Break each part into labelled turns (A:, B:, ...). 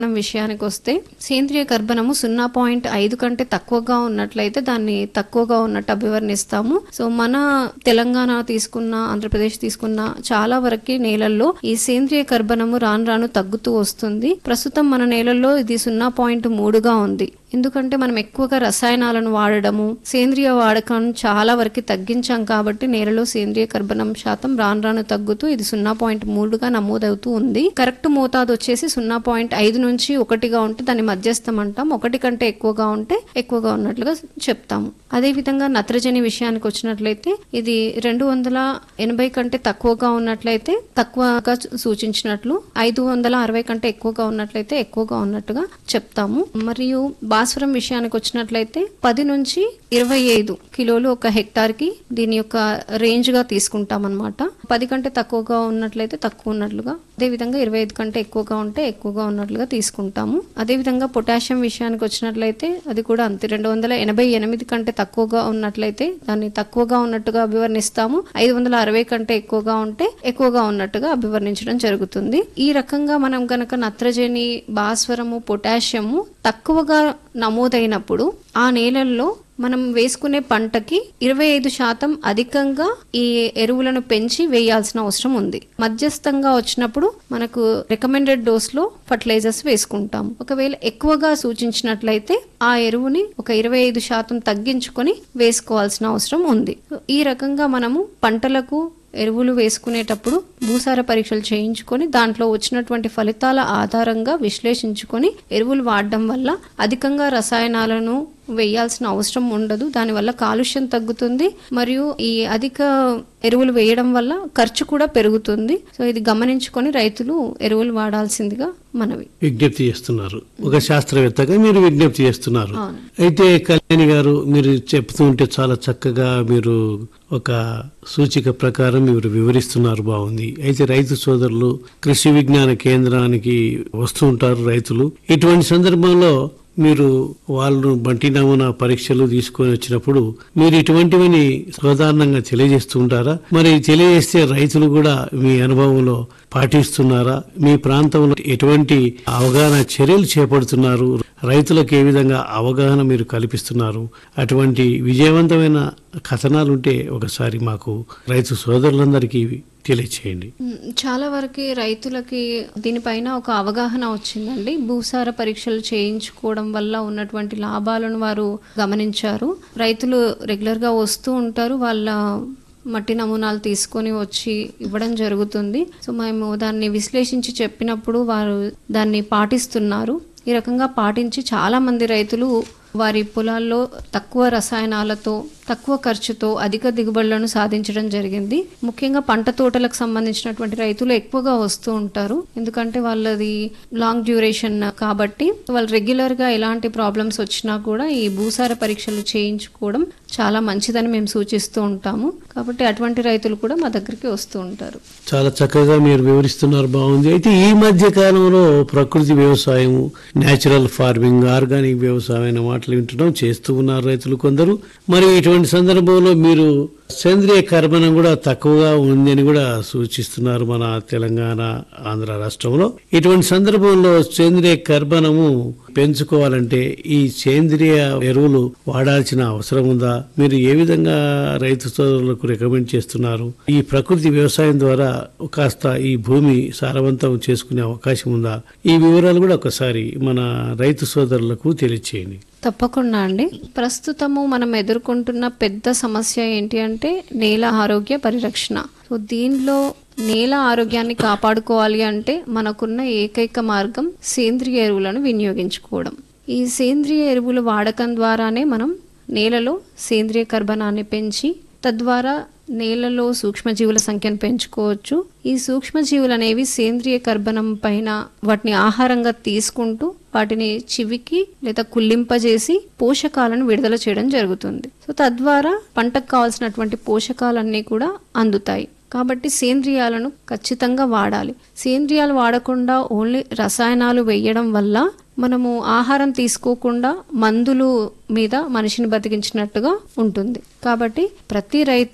A: మనం విషయానికి వస్తే సేంద్రియ కర్బనము సున్నా పాయింట్ ఐదు కంటే తక్కువగా ఉన్నట్లయితే దాన్ని తక్కువగా ఉన్నట్టు అభివర్ణిస్తాము సో మన తెలంగాణ తీసుకున్న ఆంధ్రప్రదేశ్ తీసుకున్న చాలా వరకు నేలల్లో ఈ సేంద్రియ కర్బనము రాను రాను తగ్గుతూ వస్తుంది ప్రస్తుతం మన నేలల్లో ఇది సున్నా పాయింట్ మూడుగా ఉంది ఎందుకంటే మనం ఎక్కువగా రసాయనాలను వాడడము సేంద్రియ వాడకం చాలా వరకు తగ్గించాం కాబట్టి నేలలో సేంద్రియ కర్బనం శాతం రాను రాను తగ్గుతూ ఇది సున్నా పాయింట్ మూడుగా నమోదవుతూ ఉంది కరెక్ట్ మోతాదు వచ్చేసి సున్నా పాయింట్ ఐదు నుంచి ఒకటిగా ఉంటే దాన్ని మధ్యస్థం అంటాం ఒకటి కంటే ఎక్కువగా ఉంటే ఎక్కువగా ఉన్నట్లుగా చెప్తాము అదే విధంగా నత్రజని విషయానికి వచ్చినట్లయితే ఇది రెండు వందల ఎనభై కంటే తక్కువగా ఉన్నట్లయితే తక్కువగా సూచించినట్లు ఐదు వందల అరవై కంటే ఎక్కువగా ఉన్నట్లయితే ఎక్కువగా ఉన్నట్టుగా చెప్తాము మరియు భాస్వరం విషయానికి వచ్చినట్లయితే పది నుంచి ఇరవై ఐదు కిలోలు ఒక హెక్టార్ కి దీని యొక్క రేంజ్ గా తీసుకుంటాం అనమాట పది కంటే తక్కువగా ఉన్నట్లయితే తక్కువ ఉన్నట్లుగా అదే విధంగా ఇరవై ఐదు కంటే ఎక్కువగా ఉంటే ఎక్కువగా ఉన్నట్లుగా తీసుకుంటాము అదే విధంగా పొటాషియం విషయానికి వచ్చినట్లయితే అది కూడా అంతే రెండు వందల ఎనభై ఎనిమిది కంటే తక్కువగా ఉన్నట్లయితే దాన్ని తక్కువగా ఉన్నట్టుగా అభివర్ణిస్తాము ఐదు వందల అరవై కంటే ఎక్కువగా ఉంటే ఎక్కువగా ఉన్నట్టుగా అభివర్ణించడం జరుగుతుంది ఈ రకంగా మనం గనక నత్రజని భాస్వరము పొటాషియము తక్కువగా నమోదైనప్పుడు ఆ నేలల్లో మనం వేసుకునే పంటకి ఇరవై ఐదు శాతం అధికంగా ఈ ఎరువులను పెంచి వేయాల్సిన అవసరం ఉంది మధ్యస్థంగా వచ్చినప్పుడు మనకు రికమెండెడ్ డోస్ లో ఫర్టిలైజర్స్ వేసుకుంటాం ఒకవేళ ఎక్కువగా సూచించినట్లయితే ఆ ఎరువుని ఒక ఇరవై ఐదు శాతం తగ్గించుకొని వేసుకోవాల్సిన అవసరం ఉంది ఈ రకంగా మనము పంటలకు ఎరువులు వేసుకునేటప్పుడు భూసార పరీక్షలు చేయించుకొని దాంట్లో వచ్చినటువంటి ఫలితాల ఆధారంగా విశ్లేషించుకొని ఎరువులు వాడడం వల్ల అధికంగా రసాయనాలను వేయాల్సిన అవసరం ఉండదు దానివల్ల కాలుష్యం తగ్గుతుంది మరియు ఈ అధిక ఎరువులు వేయడం వల్ల ఖర్చు కూడా పెరుగుతుంది సో ఇది గమనించుకొని రైతులు ఎరువులు వాడాల్సిందిగా మనవి
B: విజ్ఞప్తి చేస్తున్నారు ఒక శాస్త్రవేత్తగా మీరు విజ్ఞప్తి చేస్తున్నారు
A: అవును.
B: అయితే కళ్యాణి గారు మీరు చెప్తూ ఉంటే చాలా చక్కగా మీరు ఒక సూచిక ప్రకారం మీరు వివరిస్తున్నారు బాగుంది అయితే రైతు సోదరులు కృషి విజ్ఞాన కేంద్రానికి వస్తూ ఉంటారు రైతులు ఇటువంటి సందర్భంలో మీరు వాళ్ళు బంటి నమూనా పరీక్షలు తీసుకొని వచ్చినప్పుడు మీరు ఇటువంటివని సాధారణంగా తెలియజేస్తూ ఉంటారా మరి తెలియజేస్తే రైతులు కూడా మీ అనుభవంలో పాటిస్తున్నారా మీ ప్రాంతంలో ఎటువంటి అవగాహన చర్యలు చేపడుతున్నారు రైతులకు ఏ విధంగా అవగాహన మీరు కల్పిస్తున్నారు అటువంటి విజయవంతమైన కథనాలు ఉంటే ఒకసారి మాకు రైతు సోదరులందరికీ తెలియచేయండి
A: మ్, చాలా వరకు రైతులకి దీనిపైన ఒక అవగాహన వచ్చిందండి భూసార పరీక్షలు చేయించుకోవడం వల్ల ఉన్నటువంటి లాభాలను వారు గమనించారు రైతులు రెగ్యులర్గా వస్తూ ఉంటారు వాళ్ళ మట్టి నమూనాలు తీసుకొని వచ్చి ఇవ్వడం జరుగుతుంది సో మేము దాన్ని విశ్లేషించి చెప్పినప్పుడు వారు దాన్ని పాటిస్తున్నారు ఈ రకంగా పాటించి చాలా మంది రైతులు వారి పొలాల్లో తక్కువ రసాయనాలతో తక్కువ ఖర్చుతో అధిక దిగుబడులను సాధించడం జరిగింది ముఖ్యంగా పంట తోటలకు సంబంధించినటువంటి రైతులు ఎక్కువగా వస్తూ ఉంటారు ఎందుకంటే వాళ్ళది లాంగ్ డ్యూరేషన్ కాబట్టి వాళ్ళు రెగ్యులర్ గా ఎలాంటి ప్రాబ్లమ్స్ వచ్చినా కూడా ఈ భూసార పరీక్షలు చేయించుకోవడం చాలా మంచిదని మేము సూచిస్తూ ఉంటాము కాబట్టి అటువంటి రైతులు కూడా మా దగ్గరికి వస్తూ ఉంటారు
B: చాలా చక్కగా మీరు వివరిస్తున్నారు బాగుంది అయితే ఈ మధ్య కాలంలో ప్రకృతి వ్యవసాయం నేచురల్ ఫార్మింగ్ ఆర్గానిక్ వ్యవసాయం అనే మాటలు వింటున్నాం చేస్తూ ఉన్నారు రైతులు కొందరు మరి ఇటువంటి సందర్భంలో మీరు సేంద్రియ కర్బనం కూడా తక్కువగా ఉందని కూడా సూచిస్తున్నారు మన తెలంగాణ ఆంధ్ర రాష్ట్రంలో ఇటువంటి సందర్భంలో సేంద్రియ కర్బనము పెంచుకోవాలంటే ఈ సేంద్రియ ఎరువులు వాడాల్సిన అవసరం ఉందా మీరు ఏ విధంగా రైతు సోదరులకు రికమెండ్ చేస్తున్నారు ఈ ప్రకృతి వ్యవసాయం ద్వారా కాస్త ఈ భూమి సారవంతం చేసుకునే అవకాశం ఉందా ఈ వివరాలు కూడా ఒకసారి మన రైతు సోదరులకు తెలియచేయండి
A: తప్పకుండా అండి ప్రస్తుతము మనం ఎదుర్కొంటున్న పెద్ద సమస్య ఏంటి అంటే నేల ఆరోగ్య పరిరక్షణ సో దీనిలో నేల ఆరోగ్యాన్ని కాపాడుకోవాలి అంటే మనకున్న ఏకైక మార్గం సేంద్రియ ఎరువులను వినియోగించుకోవడం ఈ సేంద్రియ ఎరువుల వాడకం ద్వారానే మనం నేలలో సేంద్రియ కర్బనాన్ని పెంచి తద్వారా నేలలో సూక్ష్మజీవుల సంఖ్యను పెంచుకోవచ్చు ఈ సూక్ష్మజీవులు అనేవి సేంద్రియ కర్బనం పైన వాటిని ఆహారంగా తీసుకుంటూ వాటిని చివికి లేదా కుళ్ళింపజేసి పోషకాలను విడుదల చేయడం జరుగుతుంది సో తద్వారా పంటకు కావాల్సినటువంటి పోషకాలన్నీ కూడా అందుతాయి కాబట్టి సేంద్రియాలను ఖచ్చితంగా వాడాలి సేంద్రియాలు వాడకుండా ఓన్లీ రసాయనాలు వేయడం వల్ల మనము ఆహారం తీసుకోకుండా మందులు మీద మనిషిని బతికించినట్టుగా ఉంటుంది కాబట్టి ప్రతి రైతు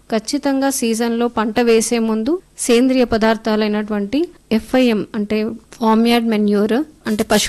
A: ఖచ్చితంగా సీజన్లో పంట వేసే ముందు సేంద్రియ పదార్థాలైనటువంటి ఎఫ్ఐఎం అంటే ఫార్మ్యార్డ్ మెన్యూర్ అంటే పశు